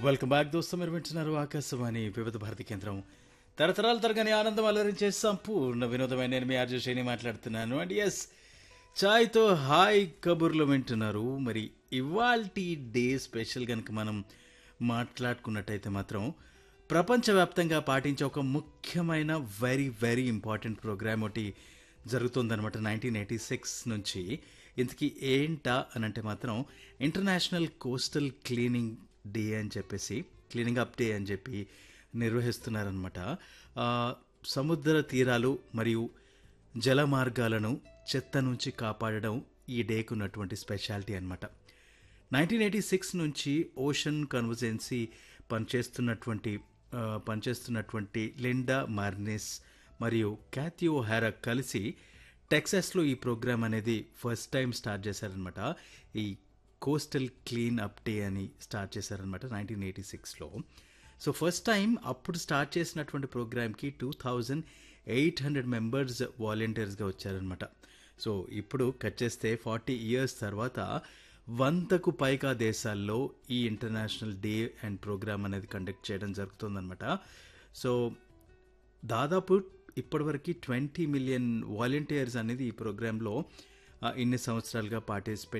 welcome back దోస్తు మీరు వింటున్నారు ఆకాశవాణి వివిధ భారతి కేంద్రం తరతరాల తరగని ఆనందం అలరించే సంపూర్ణ వినోదమైన నేను మీ ఆర్జే శైని మాట్లాడుతున్నాను అండ్ ఎస్ చాయ్తో హాయ్ కబుర్లు వింటున్నారు మరి ఇవాల్టి డే స్పెషల్ కనుక మనం మాట్లాడుకున్నట్టయితే మాత్రం ప్రపంచవ్యాప్తంగా పాటించే ఒక ముఖ్యమైన వెరీ వెరీ ఇంపార్టెంట్ ప్రోగ్రామ్ ఒకటి జరుగుతుందన్నమాట నైన్టీన్ ఎయిటీ సిక్స్ నుంచి ఇంతకీ ఏంటా అని అంటే మాత్రం ఇంటర్నేషనల్ కోస్టల్ క్లీనింగ్ డే అని చెప్పేసి క్లీనింగ్ అప్ డే అని చెప్పి నిర్వహిస్తున్నారనమాట ఆ, సముద్ర తీరాలు మరియు జల మార్గాలను చెత్త నుంచి కాపాడడం ఈ డేకు ఉన్నటువంటి స్పెషాలిటీ అనమాట నైన్టీన్ ఎయిటీ సిక్స్ నుంచి ఓషన్ కన్వర్జెన్సీ పనిచేస్తున్నటువంటి ఆ, పనిచేస్తున్నటువంటి లిండా మార్నిస్ మరియు క్యాథియో హ్యారక్ కలిసి టెక్సాస్లో ఈ ప్రోగ్రామ్ అనేది ఫస్ట్ టైం స్టార్ట్ చేశారనమాట ఈ కోస్టల్ క్లీన్ అప్ డే అని స్టార్ట్ చేశారనమాట నైన్టీన్ ఎయిటీ సిక్స్లో సో ఫస్ట్ టైం అప్పుడు స్టార్ట్ చేసినటువంటి ప్రోగ్రామ్కి two thousand eight hundred members వాలంటీర్స్గా వచ్చారనమాట సో ఇప్పుడు కట్ చేస్తే ఫార్టీ ఇయర్స్ తర్వాత వందకు పైగా దేశాల్లో ఈ ఇంటర్నేషనల్ డే అండ్ ప్రోగ్రామ్ అనేది కండక్ట్ చేయడం జరుగుతుందన్నమాట సో దాదాపు ఇప్పటివరకు ట్వంటీ మిలియన్ వాలంటీర్స్ అనేది ఈ ప్రోగ్రాంలో ఇన్ని సంవత్సరాలుగా పార్టిసిపేట్